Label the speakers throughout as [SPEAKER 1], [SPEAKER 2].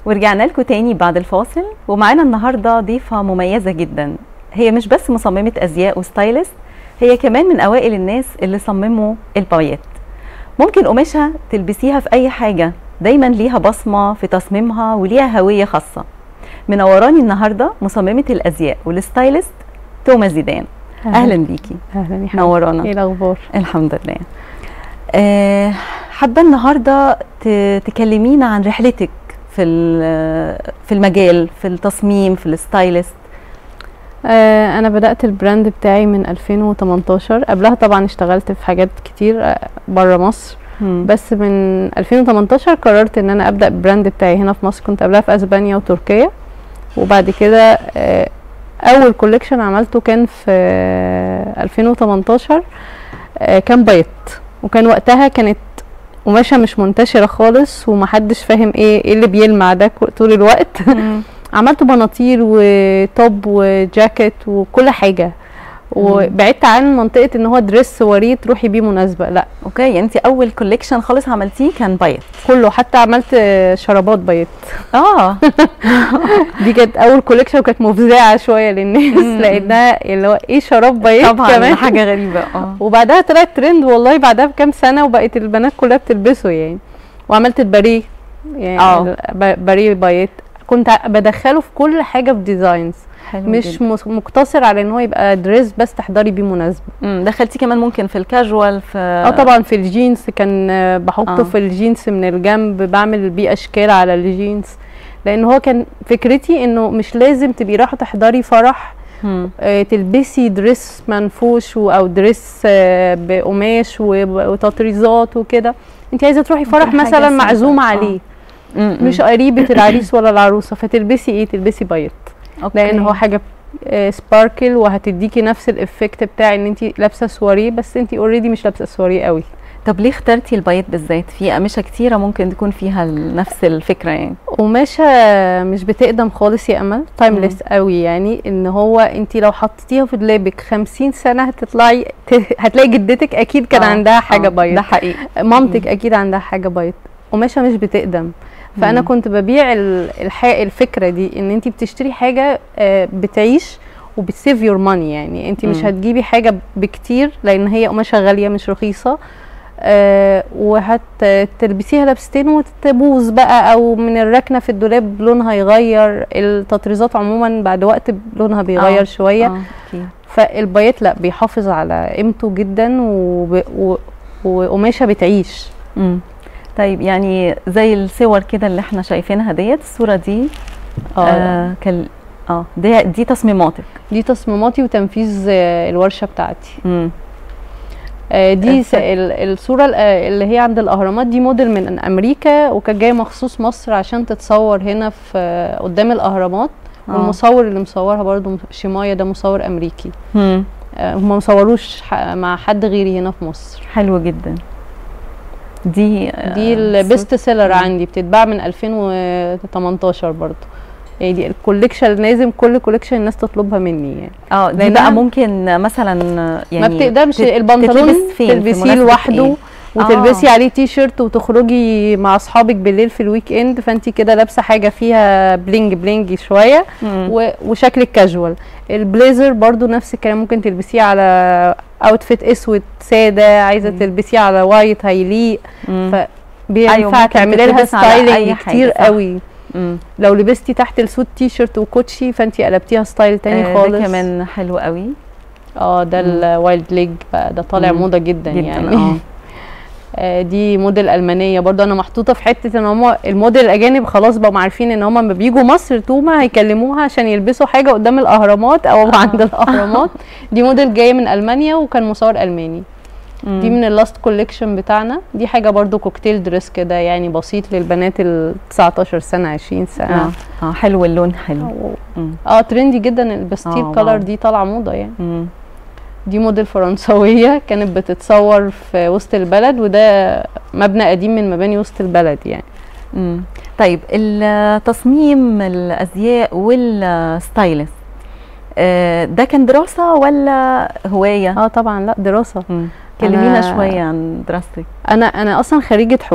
[SPEAKER 1] ورجعنا لكم تاني بعد الفاصل ومعانا النهارده ضيفة مميزة جدا هي مش بس مصممة أزياء وستايلست هي كمان من أوائل الناس اللي صمموا الباويات ممكن قماشها تلبسيها في أي حاجة دايما ليها بصمة في تصميمها وليها هوية خاصة منوراني النهارده مصممة الأزياء والستايلست توما زيدان أهلا بيكي
[SPEAKER 2] اهلا يا حبيبي
[SPEAKER 1] نورانا
[SPEAKER 2] ايه الاخبار
[SPEAKER 1] الحمد لله أه حابه النهارده ت- تكلمينا عن رحلتك في ال- في المجال في التصميم في الستايلست
[SPEAKER 2] آه انا بدات البراند بتاعي من 2018 قبلها طبعا اشتغلت في حاجات كتير بره مصر بس من 2018 قررت ان انا ابدا البراند بتاعي هنا في مصر كنت قبلها في اسبانيا وتركيا وبعد كده آه اول كوليكشن عملته كان في آه 2018 آه كان بايت وكان وقتها كانت قماشه مش منتشره خالص ومحدش فاهم ايه ايه اللي بيلمع ده كو- طول الوقت عملت بناطيل وتوب وجاكيت وكل حاجه وبعدت عن منطقه ان هو دريس وريه تروحي بيه مناسبه لا
[SPEAKER 1] اوكي انت اول كوليكشن خالص عملتيه كان بايت
[SPEAKER 2] كله حتى عملت شرابات بيض
[SPEAKER 1] اه
[SPEAKER 2] دي كانت اول كوليكشن وكانت مفزعه شويه للناس
[SPEAKER 1] مم.
[SPEAKER 2] لانها اللي هو ايه شراب بيض
[SPEAKER 1] طبعا
[SPEAKER 2] كمان
[SPEAKER 1] حاجه غريبه اه
[SPEAKER 2] وبعدها طلعت ترند والله بعدها بكام سنه وبقت البنات كلها بتلبسه يعني وعملت الباريه يعني
[SPEAKER 1] آه.
[SPEAKER 2] الب- باريه بايت كنت ع- بدخله في كل حاجه في ديزاينز
[SPEAKER 1] حلو
[SPEAKER 2] مش
[SPEAKER 1] جدا.
[SPEAKER 2] مس- مقتصر على ان هو يبقى دريس بس تحضري بيه مناسبه
[SPEAKER 1] مم، دخلتي كمان ممكن في الكاجوال في
[SPEAKER 2] اه طبعا في الجينز كان آه، بحطه
[SPEAKER 1] آه.
[SPEAKER 2] في الجينز من الجنب بعمل بيه اشكال على الجينز لان هو كان فكرتي انه مش لازم تبقي رايحه تحضري فرح
[SPEAKER 1] مم.
[SPEAKER 2] آه، تلبسي دريس منفوش و- او دريس آه، بقماش و- وتطريزات وكده انت عايزه تروحي فرح
[SPEAKER 1] حاجة
[SPEAKER 2] مثلا
[SPEAKER 1] simple.
[SPEAKER 2] معزومه
[SPEAKER 1] آه.
[SPEAKER 2] عليه
[SPEAKER 1] مم،
[SPEAKER 2] مش
[SPEAKER 1] مم.
[SPEAKER 2] قريبه العريس ولا العروسه فتلبسي ايه تلبسي بايت
[SPEAKER 1] أوكي.
[SPEAKER 2] لان هو حاجه سباركل وهتديكي نفس الافكت بتاع ان انت لابسه سواريه بس انت اوريدي مش لابسه سواريه قوي
[SPEAKER 1] طب ليه اخترتي البايت بالذات في قماشه كتيره ممكن تكون فيها نفس الفكره يعني
[SPEAKER 2] قماشه مش بتقدم خالص يا امل تايمليس قوي يعني ان هو انت لو حطيتيها في دولابك 50 سنه هتطلعي ت- هتلاقي جدتك اكيد كان
[SPEAKER 1] آه،
[SPEAKER 2] عندها حاجه
[SPEAKER 1] آه،
[SPEAKER 2] بايت
[SPEAKER 1] ده حقيقي
[SPEAKER 2] مامتك اكيد عندها حاجه بايت قماشه مش بتقدم فانا
[SPEAKER 1] مم.
[SPEAKER 2] كنت ببيع ال- الح... الفكره دي ان انت بتشتري حاجه آه، بتعيش وبتسيف يور ماني يعني انت مش
[SPEAKER 1] مم.
[SPEAKER 2] هتجيبي حاجه بكتير لان هي قماشه غاليه مش رخيصه آه وهتلبسيها لبستين وتبوظ بقى او من الركنه في الدولاب لونها يغير التطريزات عموما بعد وقت لونها بيغير
[SPEAKER 1] آه،
[SPEAKER 2] شويه
[SPEAKER 1] اه أكيد.
[SPEAKER 2] فالبيات لا بيحافظ على قيمته جدا وب... و... وقماشه بتعيش
[SPEAKER 1] مم. طيب يعني زي الصور كده اللي احنا شايفينها ديت الصوره دي
[SPEAKER 2] اه
[SPEAKER 1] آه كال اه دي دي تصميماتك
[SPEAKER 2] دي تصميماتي وتنفيذ آه، الورشه بتاعتي
[SPEAKER 1] مم.
[SPEAKER 2] آه، دي س-
[SPEAKER 1] الفك-
[SPEAKER 2] ال- الصوره ال- آه، اللي هي عند الاهرامات دي موديل من امريكا وكانت جايه مخصوص مصر عشان تتصور هنا في آه، قدام الاهرامات
[SPEAKER 1] آه.
[SPEAKER 2] والمصور اللي مصورها برضو شيمايا ده مصور امريكي
[SPEAKER 1] مم.
[SPEAKER 2] آه، هم مصوروش ح- مع حد غيري هنا في مصر
[SPEAKER 1] حلو جدا دي آه،
[SPEAKER 2] دي البيست سيلر
[SPEAKER 1] مم.
[SPEAKER 2] عندي بتتباع من 2018 برضو يعني دي الكوليكشن لازم كل كوليكشن الناس تطلبها مني يعني
[SPEAKER 1] اه دي
[SPEAKER 2] لأنها-
[SPEAKER 1] بقى ممكن مثلا يعني
[SPEAKER 2] ما بتقدمش
[SPEAKER 1] تت-
[SPEAKER 2] البنطلون
[SPEAKER 1] تتلبس فين؟ في
[SPEAKER 2] تلبسيه
[SPEAKER 1] مناسبة
[SPEAKER 2] لوحده
[SPEAKER 1] إيه؟
[SPEAKER 2] وتلبسي
[SPEAKER 1] آه.
[SPEAKER 2] عليه تي شيرت وتخرجي مع اصحابك بالليل في الويك اند فانت كده لابسه حاجه فيها بلينج بلينج شويه
[SPEAKER 1] مم.
[SPEAKER 2] و- وشكلك كاجوال البليزر برضو نفس الكلام ممكن تلبسيه على اوتفيت اسود ساده عايزه
[SPEAKER 1] مم.
[SPEAKER 2] تلبسيه على وايت هيليق
[SPEAKER 1] مم.
[SPEAKER 2] فبينفع
[SPEAKER 1] أيوة، ممكن
[SPEAKER 2] تعملي لها
[SPEAKER 1] تتلبس على أي
[SPEAKER 2] ستايلنج
[SPEAKER 1] حاجة،
[SPEAKER 2] كتير
[SPEAKER 1] صح.
[SPEAKER 2] قوي
[SPEAKER 1] مم.
[SPEAKER 2] لو لبستي تحت السوت تي شيرت وكوتشي فانت قلبتيها ستايل تاني
[SPEAKER 1] آه،
[SPEAKER 2] خالص
[SPEAKER 1] ده كمان حلو قوي
[SPEAKER 2] اه ده
[SPEAKER 1] مم.
[SPEAKER 2] الوايلد ليج بقى ده طالع
[SPEAKER 1] مم.
[SPEAKER 2] موضه جدا,
[SPEAKER 1] جدا
[SPEAKER 2] يعني
[SPEAKER 1] اه
[SPEAKER 2] آه، دي موديل المانيه برضو انا محطوطه في حته ان هم الموديل الاجانب خلاص بقوا عارفين ان هم لما بيجوا مصر توما هيكلموها عشان يلبسوا حاجه قدام الاهرامات او
[SPEAKER 1] آه.
[SPEAKER 2] عند الاهرامات دي موديل جايه من المانيا وكان مصور الماني
[SPEAKER 1] مم.
[SPEAKER 2] دي من اللاست كوليكشن بتاعنا دي حاجه برضو كوكتيل دريس كده يعني بسيط للبنات ال 19 سنه 20 سنه
[SPEAKER 1] اه اه حلو اللون حلو مم.
[SPEAKER 2] اه ترندي جدا البستيل
[SPEAKER 1] آه،
[SPEAKER 2] كلر
[SPEAKER 1] واو.
[SPEAKER 2] دي طالعه موضه يعني
[SPEAKER 1] مم.
[SPEAKER 2] دي موديل فرنسوية كانت بتتصور في وسط البلد وده مبنى قديم من مباني وسط البلد يعني
[SPEAKER 1] مم. طيب التصميم الازياء والستايلست آه، ده كان دراسه ولا هوايه
[SPEAKER 2] اه طبعا لا دراسة
[SPEAKER 1] مم. كلمينا
[SPEAKER 2] أنا-
[SPEAKER 1] شويه عن دراستك
[SPEAKER 2] انا انا اصلا خريجة حقوق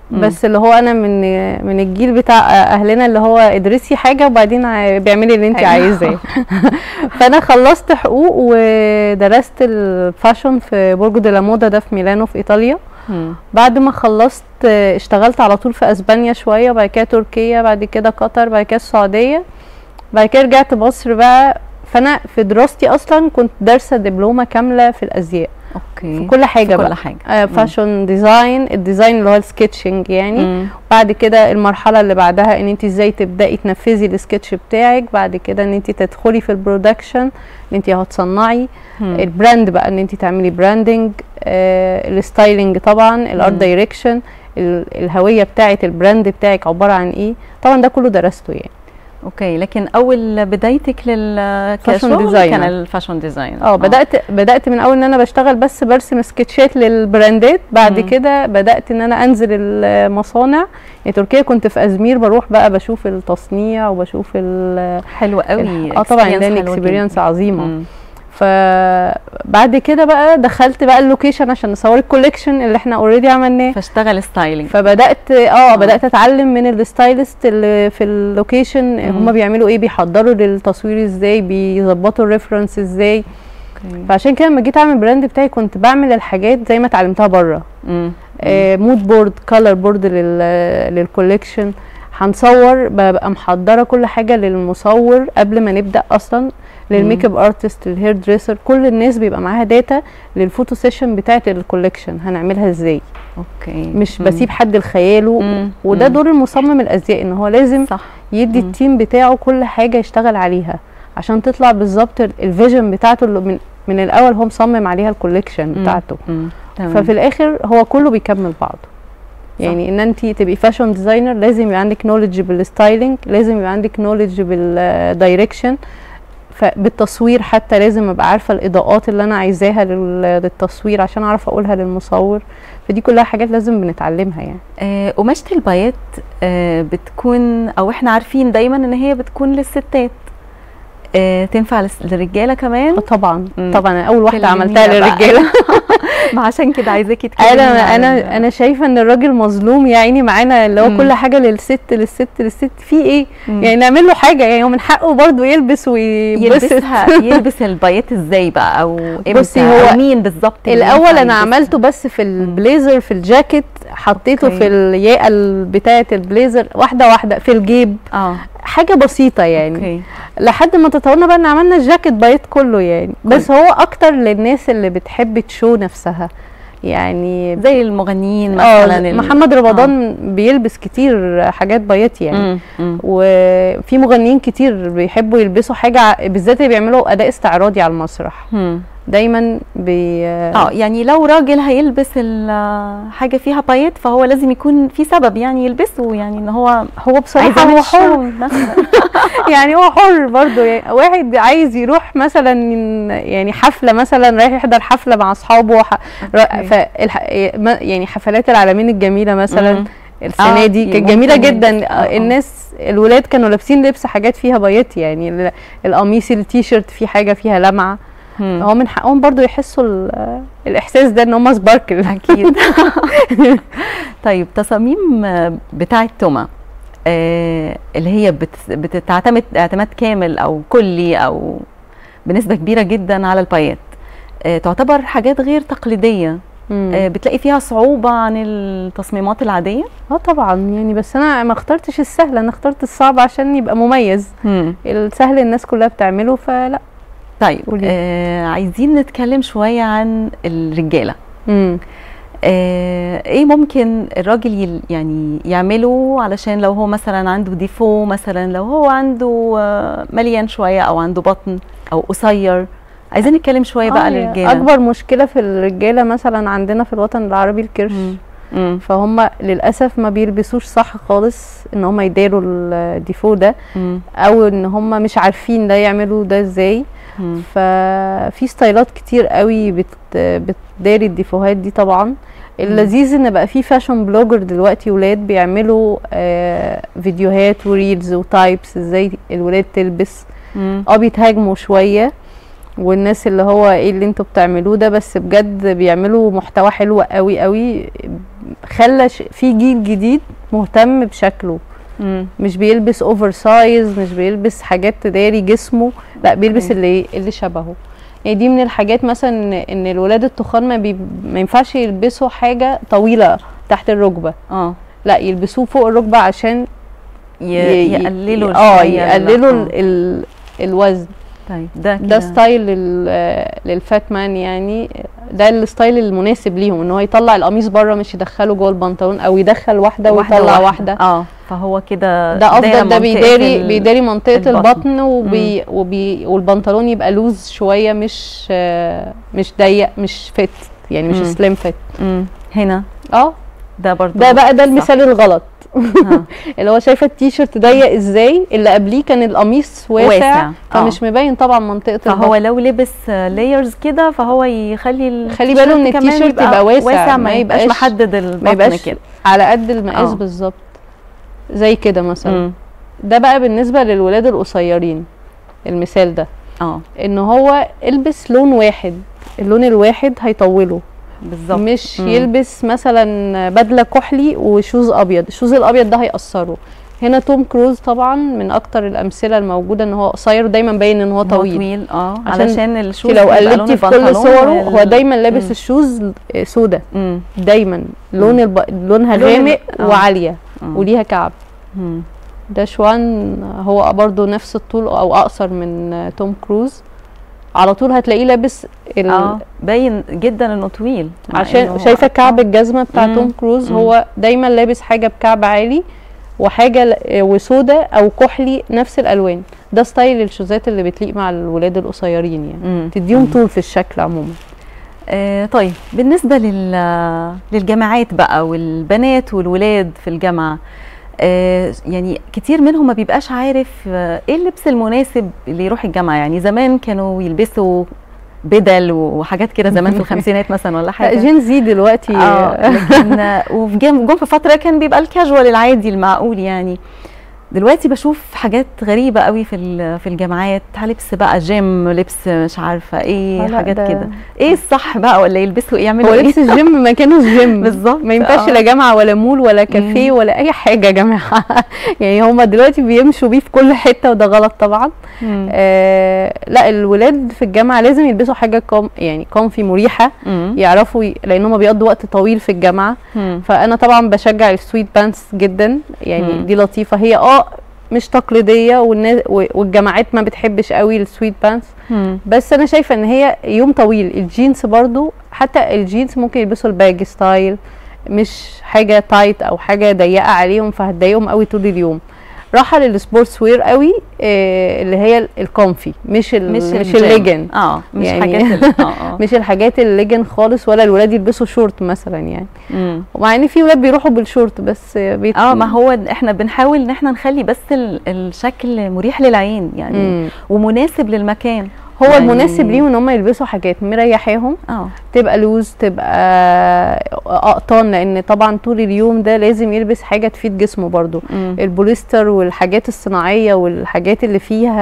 [SPEAKER 1] مم.
[SPEAKER 2] بس اللي هو انا من من الجيل بتاع اهلنا اللي هو ادرسي حاجه وبعدين ع- بيعملي اللي انت
[SPEAKER 1] أيوة.
[SPEAKER 2] عايزاه فانا خلصت حقوق ودرست الفاشن في برج دي لا مودا ده في ميلانو في ايطاليا
[SPEAKER 1] مم.
[SPEAKER 2] بعد ما خلصت آه، اشتغلت على طول في اسبانيا شويه بعد كده تركيا بعد كده قطر بعد كده السعوديه بعد كده رجعت مصر بقى فانا في دراستي اصلا كنت دارسه دبلومه كامله في الازياء
[SPEAKER 1] اوكي
[SPEAKER 2] في كل حاجه
[SPEAKER 1] في
[SPEAKER 2] بقى
[SPEAKER 1] كل حاجه
[SPEAKER 2] آه فاشن ديزاين الديزاين اللي هو السكتشنج يعني
[SPEAKER 1] مم.
[SPEAKER 2] بعد كده المرحله اللي بعدها ان انت ازاي تبداي تنفذي السكتش بتاعك بعد كده ان انت تدخلي في البرودكشن ان انت هتصنعي
[SPEAKER 1] مم.
[SPEAKER 2] البراند بقى ان انت تعملي براندنج آه الستايلينج طبعا الارت
[SPEAKER 1] مم.
[SPEAKER 2] دايركشن الهويه بتاعه البراند بتاعك عباره عن ايه طبعا ده كله درسته يعني
[SPEAKER 1] اوكي لكن اول بدايتك لل
[SPEAKER 2] فاشن
[SPEAKER 1] كشغل
[SPEAKER 2] ديزاينر.
[SPEAKER 1] كان الفاشن ديزاين
[SPEAKER 2] اه بدات بدات من اول ان انا بشتغل بس برسم سكتشات للبراندات بعد
[SPEAKER 1] مم.
[SPEAKER 2] كده بدات ان انا انزل المصانع يعني تركيا كنت في ازمير بروح بقى بشوف التصنيع وبشوف ال
[SPEAKER 1] حلو قوي
[SPEAKER 2] اه طبعا
[SPEAKER 1] experience
[SPEAKER 2] ده
[SPEAKER 1] حلوة
[SPEAKER 2] اكسبيرينس
[SPEAKER 1] جداً.
[SPEAKER 2] عظيمه
[SPEAKER 1] مم.
[SPEAKER 2] فبعد كده بقى دخلت بقى اللوكيشن عشان نصور الكوليكشن اللي احنا اوريدي عملناه
[SPEAKER 1] فاشتغل ستايلينج
[SPEAKER 2] فبدات اه بدات اتعلم من الستايلست اللي في اللوكيشن
[SPEAKER 1] مم.
[SPEAKER 2] هم بيعملوا ايه بيحضروا للتصوير ازاي بيظبطوا الريفرنس ازاي فعشان كده لما جيت اعمل براند بتاعي كنت بعمل الحاجات زي ما اتعلمتها بره
[SPEAKER 1] مم.
[SPEAKER 2] آه مود بورد كولر بورد للكوليكشن هنصور ببقى محضره كل حاجه للمصور قبل ما نبدا اصلا للميك اب ارتست للهير دريسر كل الناس بيبقى معاها داتا للفوتو سيشن بتاعه الكوليكشن هنعملها ازاي
[SPEAKER 1] اوكي
[SPEAKER 2] مش
[SPEAKER 1] مم.
[SPEAKER 2] بسيب حد لخياله
[SPEAKER 1] مم.
[SPEAKER 2] وده
[SPEAKER 1] مم.
[SPEAKER 2] دور المصمم الازياء ان هو لازم
[SPEAKER 1] صح
[SPEAKER 2] يدي
[SPEAKER 1] مم.
[SPEAKER 2] التيم بتاعه كل حاجه يشتغل عليها عشان تطلع بالظبط ال- الفيجن بتاعته اللي من من الاول هو مصمم عليها الكوليكشن
[SPEAKER 1] مم.
[SPEAKER 2] بتاعته
[SPEAKER 1] مم. تمام.
[SPEAKER 2] ففي الاخر هو كله بيكمل بعضه يعني ان انت تبقي فاشن ديزاينر لازم يبقى عندك نولج بالستايلينج لازم يبقى عندك نولج بالدايركشن بالتصوير حتى لازم ابقى عارفه الاضاءات اللي انا عايزاها لل- للتصوير عشان اعرف اقولها للمصور فدي كلها حاجات لازم بنتعلمها يعني
[SPEAKER 1] آه، قماشة البايات آه، بتكون او احنا عارفين دايما ان هي بتكون للستات آه، تنفع للس- للرجاله كمان
[SPEAKER 2] آه طبعا
[SPEAKER 1] مم.
[SPEAKER 2] طبعا أنا اول واحده
[SPEAKER 1] كلمينا
[SPEAKER 2] عملتها
[SPEAKER 1] بقى.
[SPEAKER 2] للرجاله
[SPEAKER 1] ما عشان كده عايزاكي تكلمي
[SPEAKER 2] انا
[SPEAKER 1] عن ال-
[SPEAKER 2] انا انا شايفه ان الراجل مظلوم يا عيني معانا اللي هو
[SPEAKER 1] مم.
[SPEAKER 2] كل حاجه للست للست للست في ايه
[SPEAKER 1] مم.
[SPEAKER 2] يعني نعمل له حاجه يعني هو من حقه برضه يلبس ويبسط
[SPEAKER 1] يلبسها يلبس البايات ازاي بقى او امتى
[SPEAKER 2] بصي، هو
[SPEAKER 1] أو مين بالظبط اللي
[SPEAKER 2] الاول
[SPEAKER 1] ينفع
[SPEAKER 2] انا
[SPEAKER 1] يلبسها؟
[SPEAKER 2] عملته بس في البليزر في الجاكيت حطيته
[SPEAKER 1] أوكي.
[SPEAKER 2] في الياقه ال- بتاعه البليزر واحده واحده في الجيب
[SPEAKER 1] اه
[SPEAKER 2] حاجه بسيطه يعني
[SPEAKER 1] اوكي
[SPEAKER 2] لحد ما تطورنا بقى ان عملنا الجاكيت بايت كله يعني بس هو اكتر للناس اللي بتحب تشو نفسها يعني
[SPEAKER 1] زي المغنيين
[SPEAKER 2] اه
[SPEAKER 1] مثلا ال-
[SPEAKER 2] محمد رمضان بيلبس كتير حاجات بايت يعني
[SPEAKER 1] مم، مم.
[SPEAKER 2] وفي مغنيين كتير بيحبوا يلبسوا حاجه ع- بالذات اللي بيعملوا اداء استعراضي على المسرح
[SPEAKER 1] مم.
[SPEAKER 2] دايما بي
[SPEAKER 1] اه يعني لو راجل هيلبس ال- حاجه فيها بايت فهو لازم يكون في سبب يعني يلبسه يعني ان هو
[SPEAKER 2] هو
[SPEAKER 1] عايز
[SPEAKER 2] بصراحه
[SPEAKER 1] يعمل
[SPEAKER 2] هو حر
[SPEAKER 1] شو مثلا
[SPEAKER 2] يعني هو حر برضه يعني واحد عايز يروح مثلا يعني حفله مثلا رايح يحضر حفله مع اصحابه ح...
[SPEAKER 1] أوكي.
[SPEAKER 2] فالح... ما- يعني حفلات العالمين الجميله مثلا
[SPEAKER 1] مم.
[SPEAKER 2] السنه
[SPEAKER 1] آه،
[SPEAKER 2] دي كانت
[SPEAKER 1] ممكن
[SPEAKER 2] جميله
[SPEAKER 1] يلبس.
[SPEAKER 2] جدا
[SPEAKER 1] آه، آه.
[SPEAKER 2] الناس الولاد كانوا لابسين لبس حاجات فيها بايت يعني ال- القميص التيشيرت فيه حاجه فيها لمعه
[SPEAKER 1] مم.
[SPEAKER 2] هو من حقهم برضو يحسوا ال- الاحساس ده ان هم سباركل
[SPEAKER 1] اكيد طيب تصاميم بتاعه توما آه اللي هي بت- بتعتمد اعتماد كامل او كلي او بنسبه كبيره جدا على البايات آه تعتبر حاجات غير تقليديه آه بتلاقي فيها صعوبه عن التصميمات العاديه
[SPEAKER 2] اه طبعا يعني بس انا ما اخترتش السهل انا اخترت الصعب عشان يبقى مميز السهل الناس كلها بتعمله فلا
[SPEAKER 1] طيب
[SPEAKER 2] قولي.
[SPEAKER 1] آه عايزين نتكلم شويه عن الرجاله
[SPEAKER 2] مم.
[SPEAKER 1] آه ايه ممكن الراجل يل- يعني يعمله علشان لو هو مثلا عنده ديفو مثلا لو هو عنده آه مليان شويه او عنده بطن او قصير عايزين نتكلم شويه بقى
[SPEAKER 2] آه،
[SPEAKER 1] على الرجاله
[SPEAKER 2] اكبر مشكله في الرجاله مثلا عندنا في الوطن العربي الكرش
[SPEAKER 1] مم. مم.
[SPEAKER 2] فهم للاسف ما بيلبسوش صح خالص ان هم يداروا الديفو ده
[SPEAKER 1] مم.
[SPEAKER 2] او ان هم مش عارفين ده يعملوا ده ازاي
[SPEAKER 1] مم.
[SPEAKER 2] ففي ستايلات كتير قوي بت بتداري الديفوهات دي طبعا اللذيذ ان بقى في فاشن بلوجر دلوقتي ولاد بيعملوا آه فيديوهات وريلز وتايبس ازاي الولاد تلبس
[SPEAKER 1] مم.
[SPEAKER 2] اه بيتهاجموا شويه والناس اللي هو ايه اللي انتوا بتعملوه ده بس بجد بيعملوا محتوى حلو قوي قوي خلى ش- في جيل جديد مهتم بشكله
[SPEAKER 1] مم.
[SPEAKER 2] مش بيلبس اوفر سايز مش بيلبس حاجات تداري جسمه لا بيلبس
[SPEAKER 1] أوكي.
[SPEAKER 2] اللي اللي شبهه يعني دي من الحاجات مثلا إن- ان الولاد التخان ما, بي ما ينفعش يلبسوا حاجه طويله تحت الركبه
[SPEAKER 1] اه
[SPEAKER 2] لا يلبسوه فوق الركبه عشان
[SPEAKER 1] ي-
[SPEAKER 2] ي-
[SPEAKER 1] يقللوا
[SPEAKER 2] اه
[SPEAKER 1] شوية
[SPEAKER 2] يقللوا
[SPEAKER 1] ال-
[SPEAKER 2] ال ال الوزن
[SPEAKER 1] طيب ده
[SPEAKER 2] ده
[SPEAKER 1] كده.
[SPEAKER 2] ستايل لل- للفات مان يعني ده الستايل المناسب ليهم ان هو يطلع القميص بره مش يدخله جوه البنطلون او يدخل واحده ويطلع واحده
[SPEAKER 1] اه فهو كده
[SPEAKER 2] ده
[SPEAKER 1] دايرة
[SPEAKER 2] افضل ده
[SPEAKER 1] منطقة
[SPEAKER 2] بيداري
[SPEAKER 1] ال-
[SPEAKER 2] بيداري منطقه
[SPEAKER 1] البطن.
[SPEAKER 2] البطن, وبي وبي والبنطلون يبقى لوز شويه مش آه، مش ضيق مش فت يعني مش
[SPEAKER 1] مم.
[SPEAKER 2] سليم فت
[SPEAKER 1] مم. هنا
[SPEAKER 2] اه
[SPEAKER 1] ده برضو
[SPEAKER 2] ده بقى ده
[SPEAKER 1] صح.
[SPEAKER 2] المثال الغلط
[SPEAKER 1] آه.
[SPEAKER 2] اللي هو شايفه التيشيرت ضيق ازاي اللي قبليه كان القميص واسع,
[SPEAKER 1] واسع.
[SPEAKER 2] فمش مبين طبعا منطقه
[SPEAKER 1] فهو
[SPEAKER 2] البطن
[SPEAKER 1] لو لبس لايرز كده فهو يخلي ال-
[SPEAKER 2] خلي باله ان
[SPEAKER 1] كمان
[SPEAKER 2] التيشيرت يبقى واسع،
[SPEAKER 1] واسع
[SPEAKER 2] ما
[SPEAKER 1] ما يبقاش
[SPEAKER 2] يبقاش-
[SPEAKER 1] محدد
[SPEAKER 2] ما
[SPEAKER 1] البطن
[SPEAKER 2] يبقاش
[SPEAKER 1] كده
[SPEAKER 2] على قد المقاس
[SPEAKER 1] آه.
[SPEAKER 2] بالظبط زي كده مثلا
[SPEAKER 1] مم.
[SPEAKER 2] ده بقى بالنسبه للولاد القصيرين المثال ده
[SPEAKER 1] اه
[SPEAKER 2] ان هو البس لون واحد اللون الواحد هيطوله
[SPEAKER 1] بالظبط
[SPEAKER 2] مش
[SPEAKER 1] مم.
[SPEAKER 2] يلبس مثلا بدله كحلي وشوز ابيض الشوز الابيض ده هيقصره هنا توم كروز طبعا من اكتر الامثله الموجوده ان هو قصير دايما باين ان هو
[SPEAKER 1] هو
[SPEAKER 2] طويل
[SPEAKER 1] طويل اه
[SPEAKER 2] عشان
[SPEAKER 1] علشان الشوز
[SPEAKER 2] انت لو
[SPEAKER 1] بيبقى لون
[SPEAKER 2] قلبتي في كل
[SPEAKER 1] البنطلون
[SPEAKER 2] صوره
[SPEAKER 1] وال-
[SPEAKER 2] هو دايما لابس
[SPEAKER 1] مم.
[SPEAKER 2] الشوز سودا
[SPEAKER 1] مم.
[SPEAKER 2] دايما لون الب... لونها
[SPEAKER 1] لون ال-
[SPEAKER 2] غامق
[SPEAKER 1] آه.
[SPEAKER 2] وعاليه
[SPEAKER 1] مم.
[SPEAKER 2] وليها كعب
[SPEAKER 1] مم.
[SPEAKER 2] ده شوان هو برضو نفس الطول او اقصر من توم كروز على طول هتلاقيه لابس ال...
[SPEAKER 1] اه باين جدا انه طويل مع
[SPEAKER 2] عشان
[SPEAKER 1] إنه-
[SPEAKER 2] شايفه كعب الجزمه بتاع
[SPEAKER 1] مم.
[SPEAKER 2] توم كروز
[SPEAKER 1] مم.
[SPEAKER 2] هو دايما لابس حاجه بكعب عالي وحاجه ل- وسودا او كحلي نفس الالوان ده ستايل الشوزات اللي بتليق مع الولاد القصيرين يعني
[SPEAKER 1] مم.
[SPEAKER 2] تديهم طول في الشكل عموما
[SPEAKER 1] آه طيب بالنسبة لل... للجامعات بقى والبنات والولاد في الجامعة آه يعني كتير منهم ما بيبقاش عارف آه ايه اللبس المناسب اللي يروح الجامعة يعني زمان كانوا يلبسوا بدل وحاجات كده زمان في الخمسينات مثلا ولا
[SPEAKER 2] لا
[SPEAKER 1] حاجة
[SPEAKER 2] جين زي دلوقتي
[SPEAKER 1] اه لكن آه، وفي جم جم في فترة كان بيبقى الكاجوال العادي المعقول يعني دلوقتي بشوف حاجات غريبة قوي في ال- في الجامعات لبس بقى جيم لبس مش عارفة ايه
[SPEAKER 2] آه، لا،
[SPEAKER 1] حاجات
[SPEAKER 2] ده-
[SPEAKER 1] كده ايه الصح بقى ولا يلبسوا ايه يعملوا
[SPEAKER 2] هو
[SPEAKER 1] ايه
[SPEAKER 2] لبس الجيم مكانه الجيم
[SPEAKER 1] بالظبط
[SPEAKER 2] ما ينفعش
[SPEAKER 1] آه.
[SPEAKER 2] لا جامعه ولا مول ولا كافيه ولا اي حاجه يا جماعه يعني هما دلوقتي بيمشوا بيه في كل حته وده غلط طبعا
[SPEAKER 1] مم.
[SPEAKER 2] آه لا الولاد في الجامعه لازم يلبسوا حاجه كوم يعني كومفي مريحه
[SPEAKER 1] مم.
[SPEAKER 2] يعرفوا ي... لان هم بيقضوا وقت طويل في الجامعه
[SPEAKER 1] مم.
[SPEAKER 2] فانا طبعا بشجع السويت بانس جدا يعني
[SPEAKER 1] مم.
[SPEAKER 2] دي لطيفه هي اه مش تقليديه والناس و- والجامعات ما بتحبش قوي السويت بانس
[SPEAKER 1] مم.
[SPEAKER 2] بس انا شايفه ان هي يوم طويل الجينز برضو حتى الجينز ممكن يلبسوا الباج ستايل مش حاجه تايت او حاجه ضيقه عليهم فهتضايقهم قوي طول اليوم راحه للسبورتس وير قوي آه اللي هي الكونفي مش ال
[SPEAKER 1] مش
[SPEAKER 2] مش
[SPEAKER 1] الجيم.
[SPEAKER 2] الليجن
[SPEAKER 1] اه مش
[SPEAKER 2] يعني-
[SPEAKER 1] حاجات ال- اه اه
[SPEAKER 2] مش الحاجات الليجن خالص ولا الولاد يلبسوا شورت مثلا يعني
[SPEAKER 1] مم.
[SPEAKER 2] ومع ان في ولاد بيروحوا بالشورت بس بيت...
[SPEAKER 1] اه ما هو احنا بنحاول ان احنا نخلي بس ال- الشكل مريح للعين يعني
[SPEAKER 2] مم.
[SPEAKER 1] ومناسب للمكان
[SPEAKER 2] هو
[SPEAKER 1] يعني-
[SPEAKER 2] المناسب ليهم ان هم يلبسوا حاجات مريحاهم
[SPEAKER 1] اه
[SPEAKER 2] تبقى لوز تبقى اقطان لان طبعا طول اليوم ده لازم يلبس حاجه تفيد جسمه برضو
[SPEAKER 1] مم.
[SPEAKER 2] البوليستر والحاجات الصناعيه والحاجات اللي فيها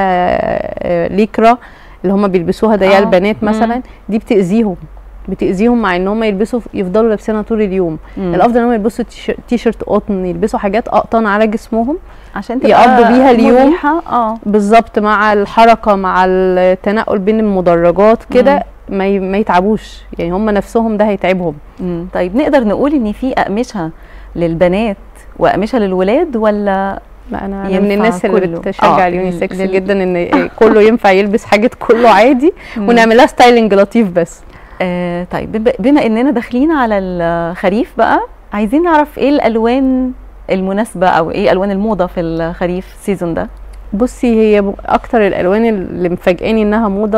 [SPEAKER 2] آه، ليكرا اللي هم بيلبسوها ضيقه
[SPEAKER 1] آه.
[SPEAKER 2] البنات
[SPEAKER 1] مم.
[SPEAKER 2] مثلا دي بتاذيهم بتاذيهم مع ان هم يلبسوا يفضلوا لابسينها طول اليوم
[SPEAKER 1] مم.
[SPEAKER 2] الافضل ان هم يلبسوا تيشير- تيشيرت قطن يلبسوا حاجات اقطان على جسمهم
[SPEAKER 1] عشان تبقى
[SPEAKER 2] يقضوا بيها اليوم.
[SPEAKER 1] مريحة. اه
[SPEAKER 2] بالظبط مع الحركه مع التنقل بين المدرجات كده ما ي- ما يتعبوش يعني هم نفسهم ده هيتعبهم
[SPEAKER 1] مم. طيب نقدر نقول ان في اقمشه للبنات واقمشه للولاد ولا
[SPEAKER 2] لا انا أنا
[SPEAKER 1] ينفع
[SPEAKER 2] من الناس اللي
[SPEAKER 1] كله.
[SPEAKER 2] بتشجع
[SPEAKER 1] آه،
[SPEAKER 2] اليونيسكس
[SPEAKER 1] لل-
[SPEAKER 2] جدا ان كله ينفع يلبس حاجه كله عادي
[SPEAKER 1] مم.
[SPEAKER 2] ونعملها ستايلنج لطيف بس
[SPEAKER 1] آه طيب بم- بما اننا داخلين على الخريف بقى عايزين نعرف ايه الالوان المناسبه او ايه الوان الموضه في الخريف سيزون ده
[SPEAKER 2] بصي هي م- اكتر الالوان اللي مفاجئاني انها موضه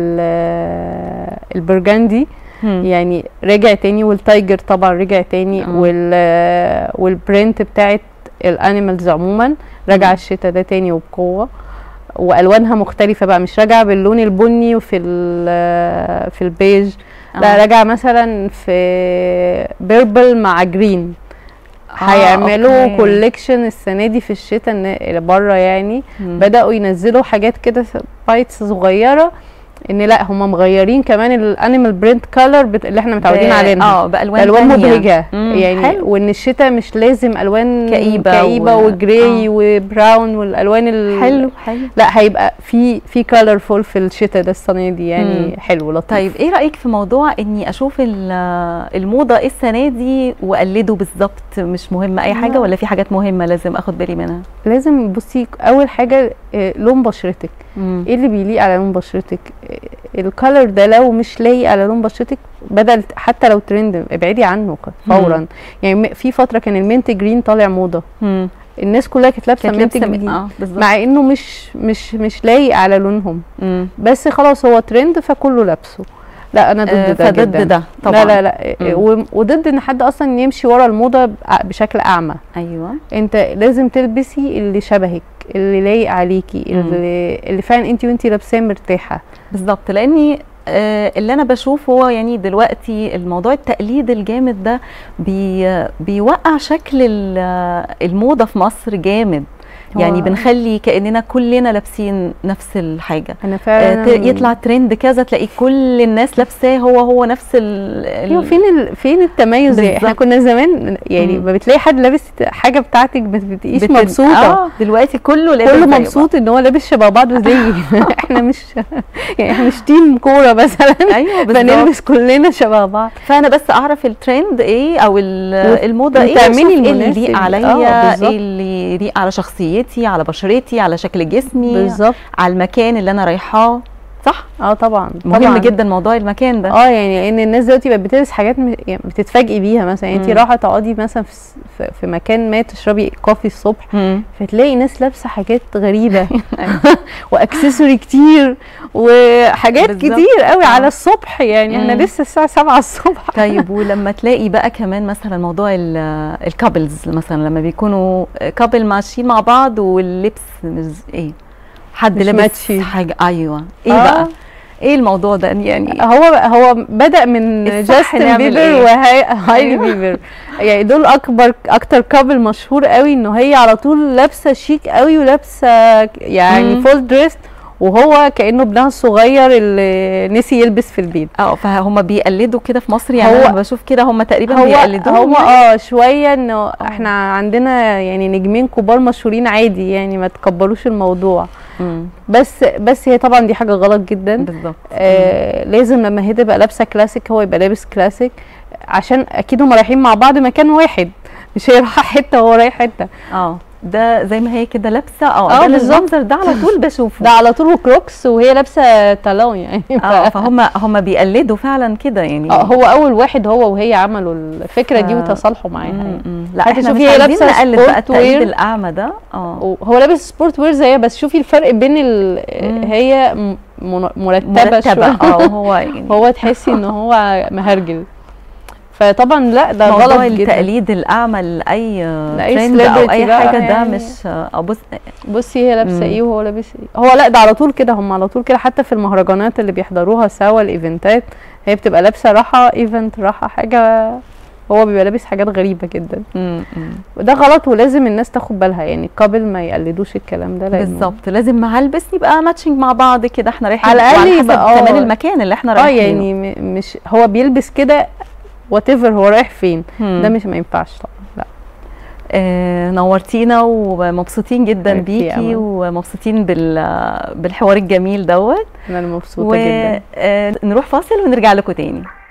[SPEAKER 2] ال- البرجندي يعني رجع تاني والتايجر طبعا رجع تاني
[SPEAKER 1] آه.
[SPEAKER 2] وال والبرنت بتاعت الانيمالز عموما رجع
[SPEAKER 1] مم.
[SPEAKER 2] الشتاء ده تاني وبقوه والوانها مختلفه بقى مش راجعه باللون البني وفي ال- في البيج لا
[SPEAKER 1] آه.
[SPEAKER 2] راجعه مثلا في بيربل مع جرين
[SPEAKER 1] آه،
[SPEAKER 2] هيعملوا
[SPEAKER 1] أوكي.
[SPEAKER 2] كوليكشن السنه دي في الشتاء بره يعني
[SPEAKER 1] مم.
[SPEAKER 2] بداوا ينزلوا حاجات كده بايتس صغيره ان لا هم مغيرين كمان الانيمال برنت كلر اللي احنا متعودين
[SPEAKER 1] ب-
[SPEAKER 2] عليها
[SPEAKER 1] اه بالوان
[SPEAKER 2] الوان
[SPEAKER 1] تانية.
[SPEAKER 2] مبهجه
[SPEAKER 1] مم،
[SPEAKER 2] يعني
[SPEAKER 1] حلو.
[SPEAKER 2] وان الشتاء مش لازم الوان
[SPEAKER 1] كئيبة
[SPEAKER 2] كئيبه
[SPEAKER 1] و-
[SPEAKER 2] وجراي وبراون والالوان ال...
[SPEAKER 1] حلو حلو
[SPEAKER 2] لا هيبقى في في كلرفول في الشتاء ده السنه دي يعني
[SPEAKER 1] مم.
[SPEAKER 2] حلو لطيف
[SPEAKER 1] طيب ايه رايك في موضوع اني اشوف ال- الموضه إيه السنه دي واقلده بالظبط مش مهم اي حاجه
[SPEAKER 2] لا.
[SPEAKER 1] ولا في حاجات مهمه لازم اخد بالي منها
[SPEAKER 2] لازم بصي اول حاجه آه، لون بشرتك
[SPEAKER 1] مم.
[SPEAKER 2] ايه اللي بيليق على لون بشرتك آه، الكالر ده لو مش لايق على لون بشرتك بدل حتى لو ترند ابعدي عنه فورا يعني م- في فتره كان المينت جرين طالع موضه
[SPEAKER 1] مم.
[SPEAKER 2] الناس كلها كانت لابسه
[SPEAKER 1] كانت
[SPEAKER 2] مينت
[SPEAKER 1] لابسه
[SPEAKER 2] جرين
[SPEAKER 1] اه بالظبط
[SPEAKER 2] مع انه مش مش مش لايق على لونهم
[SPEAKER 1] مم.
[SPEAKER 2] بس خلاص هو ترند فكله لابسه لا انا ضد
[SPEAKER 1] آه،
[SPEAKER 2] ده
[SPEAKER 1] فضد
[SPEAKER 2] جدا
[SPEAKER 1] ده طبعا
[SPEAKER 2] لا لا لا
[SPEAKER 1] مم.
[SPEAKER 2] و- وضد ان حد اصلا يمشي ورا الموضه بع- بشكل اعمى
[SPEAKER 1] ايوه
[SPEAKER 2] انت لازم تلبسي اللي شبهك اللي لايق عليكي اللي, اللي فعلا انت وانت لابساه مرتاحه
[SPEAKER 1] بالظبط لاني آه، اللي انا بشوفه هو يعني دلوقتي الموضوع التقليد الجامد ده بي بيوقع شكل ال- الموضه في مصر جامد يعني
[SPEAKER 2] هو-
[SPEAKER 1] بنخلي كاننا كلنا لابسين نفس الحاجه
[SPEAKER 2] انا
[SPEAKER 1] آه،
[SPEAKER 2] فعلا
[SPEAKER 1] ت- يطلع ترند كذا تلاقي كل الناس لابساه هو هو نفس ال
[SPEAKER 2] ايوه
[SPEAKER 1] ال-
[SPEAKER 2] فين ال... فين التميز يعني احنا
[SPEAKER 1] بالظبط.
[SPEAKER 2] كنا زمان يعني
[SPEAKER 1] مم.
[SPEAKER 2] ما بتلاقي حد لابس حاجه بتاعتك ما بتبقيش
[SPEAKER 1] بت-
[SPEAKER 2] مبسوطه
[SPEAKER 1] اه دلوقتي كله لابس
[SPEAKER 2] كله
[SPEAKER 1] زي
[SPEAKER 2] مبسوط ان هو لابس شبه بعض زيي احنا مش يعني احنا مش تيم كوره مثلا
[SPEAKER 1] بعض. ايوه بالظبط
[SPEAKER 2] فنلبس كلنا شبه بعض
[SPEAKER 1] فانا بس اعرف الترند ايه او ال-
[SPEAKER 2] وت-
[SPEAKER 1] الموضه ايه
[SPEAKER 2] وتعملي
[SPEAKER 1] وأشوف ايه اللي
[SPEAKER 2] المناسب.
[SPEAKER 1] يليق
[SPEAKER 2] آه،
[SPEAKER 1] عليا
[SPEAKER 2] بالظبط.
[SPEAKER 1] ايه اللي يليق على شخصيتي على بشرتي على شكل جسمي
[SPEAKER 2] بالظبط
[SPEAKER 1] على المكان اللي انا رايحاه صح
[SPEAKER 2] اه طبعا
[SPEAKER 1] مهم
[SPEAKER 2] طبعا.
[SPEAKER 1] جدا موضوع المكان ده
[SPEAKER 2] اه يعني ان الناس دلوقتي بقت بتلبس حاجات م... يعني بتتفاجئي بيها مثلا يعني انت
[SPEAKER 1] مم.
[SPEAKER 2] رايحه تقعدي مثلا في, س- في, في مكان ما تشربي كوفي الصبح
[SPEAKER 1] مم.
[SPEAKER 2] فتلاقي ناس لابسه حاجات غريبه واكسسوري كتير وحاجات
[SPEAKER 1] بالظبط.
[SPEAKER 2] كتير قوي
[SPEAKER 1] آه.
[SPEAKER 2] على الصبح يعني احنا
[SPEAKER 1] مم.
[SPEAKER 2] لسه الساعه 7 الصبح
[SPEAKER 1] طيب ولما تلاقي بقى كمان مثلا موضوع الكابلز مثلا لما بيكونوا كابل ماشيين مع بعض واللبس مش ايه حد
[SPEAKER 2] مش
[SPEAKER 1] لابس
[SPEAKER 2] ماتشي.
[SPEAKER 1] حاجه ايوه ايه
[SPEAKER 2] آه.
[SPEAKER 1] بقى ايه الموضوع ده يعني
[SPEAKER 2] هو هو بدا من
[SPEAKER 1] الصح
[SPEAKER 2] جاستن
[SPEAKER 1] نعمل
[SPEAKER 2] بيبر
[SPEAKER 1] إيه؟
[SPEAKER 2] وهايلي
[SPEAKER 1] أيوة.
[SPEAKER 2] بيبر يعني دول اكبر اكتر كابل مشهور قوي انه هي على طول لابسه شيك قوي ولابسه يعني
[SPEAKER 1] مم.
[SPEAKER 2] فول دريس وهو كانه ابنها الصغير اللي نسي يلبس في البيت
[SPEAKER 1] اه فهم بيقلدوا كده في مصر يعني
[SPEAKER 2] هو-
[SPEAKER 1] انا لما بشوف كده هم تقريبا
[SPEAKER 2] هو
[SPEAKER 1] بيقلدوهم
[SPEAKER 2] هو
[SPEAKER 1] يعني.
[SPEAKER 2] اه شويه انه احنا عندنا يعني نجمين كبار مشهورين عادي يعني ما تكبروش الموضوع
[SPEAKER 1] مم.
[SPEAKER 2] بس بس هي طبعا دي حاجه غلط جدا
[SPEAKER 1] بالظبط
[SPEAKER 2] آه لازم لما هي تبقى لابسه كلاسيك هو يبقى لابس كلاسيك عشان اكيد هم رايحين مع بعض مكان واحد مش هي رايحه حته وهو رايح حته
[SPEAKER 1] اه ده زي ما هي كده لابسه اه
[SPEAKER 2] آه،
[SPEAKER 1] ده
[SPEAKER 2] بالظبط.
[SPEAKER 1] المنظر ده على طول بشوفه
[SPEAKER 2] ده على طول كروكس وهي لابسه تالون يعني
[SPEAKER 1] اه فهم هم بيقلدوا فعلا كده يعني
[SPEAKER 2] اه هو اول واحد هو وهي عملوا الفكره دي
[SPEAKER 1] ف-
[SPEAKER 2] وتصالحوا معاها
[SPEAKER 1] مم،
[SPEAKER 2] يعني.
[SPEAKER 1] مم. لا
[SPEAKER 2] حتى
[SPEAKER 1] احنا
[SPEAKER 2] شوفي
[SPEAKER 1] مش
[SPEAKER 2] هي
[SPEAKER 1] عايزين
[SPEAKER 2] لابسة
[SPEAKER 1] نقلد بقى
[SPEAKER 2] سبورت
[SPEAKER 1] التقليد
[SPEAKER 2] وير.
[SPEAKER 1] الاعمى ده اه
[SPEAKER 2] هو لابس سبورت وير زيها بس شوفي الفرق بين ال...
[SPEAKER 1] مم.
[SPEAKER 2] هي م- من- مرتبه,
[SPEAKER 1] مرتبه
[SPEAKER 2] شوية.
[SPEAKER 1] اه هو يعني
[SPEAKER 2] هو تحسي ان هو مهرجل فطبعا لا ده
[SPEAKER 1] موضوع
[SPEAKER 2] غلط جدا
[SPEAKER 1] التقليد الاعمى لاي
[SPEAKER 2] لأي
[SPEAKER 1] ترند او
[SPEAKER 2] celebrity
[SPEAKER 1] اي
[SPEAKER 2] بقى
[SPEAKER 1] حاجه ده
[SPEAKER 2] يعني.
[SPEAKER 1] مش اه بص
[SPEAKER 2] بصي هي لابسه
[SPEAKER 1] مم.
[SPEAKER 2] ايه وهو لابس ايه هو لا ده على طول كده هم على طول كده حتى في المهرجانات اللي بيحضروها سوا الايفنتات هي بتبقى لابسه راحه ايفنت راحه حاجه هو بيبقى لابس حاجات غريبه جدا
[SPEAKER 1] مم، مم.
[SPEAKER 2] وده غلط ولازم الناس تاخد بالها يعني قبل ما يقلدوش الكلام ده لأنه-
[SPEAKER 1] بالظبط لازم مع البس يبقى ماتشنج مع بعض كده احنا رايحين
[SPEAKER 2] على الأقل
[SPEAKER 1] وعلى حسب
[SPEAKER 2] يبقى
[SPEAKER 1] كمان
[SPEAKER 2] اه.
[SPEAKER 1] المكان اللي احنا
[SPEAKER 2] اه
[SPEAKER 1] رايحينه
[SPEAKER 2] يعني م- مش هو بيلبس كده وات هو رايح فين
[SPEAKER 1] مم.
[SPEAKER 2] ده مش ما ينفعش طبعا لا
[SPEAKER 1] آه نورتينا ومبسوطين جدا
[SPEAKER 2] حبيبتي يا
[SPEAKER 1] بيكي
[SPEAKER 2] أمل.
[SPEAKER 1] ومبسوطين بال بالحوار الجميل دوت
[SPEAKER 2] انا مبسوطه جدا
[SPEAKER 1] ونروح فاصل ونرجع لكم تاني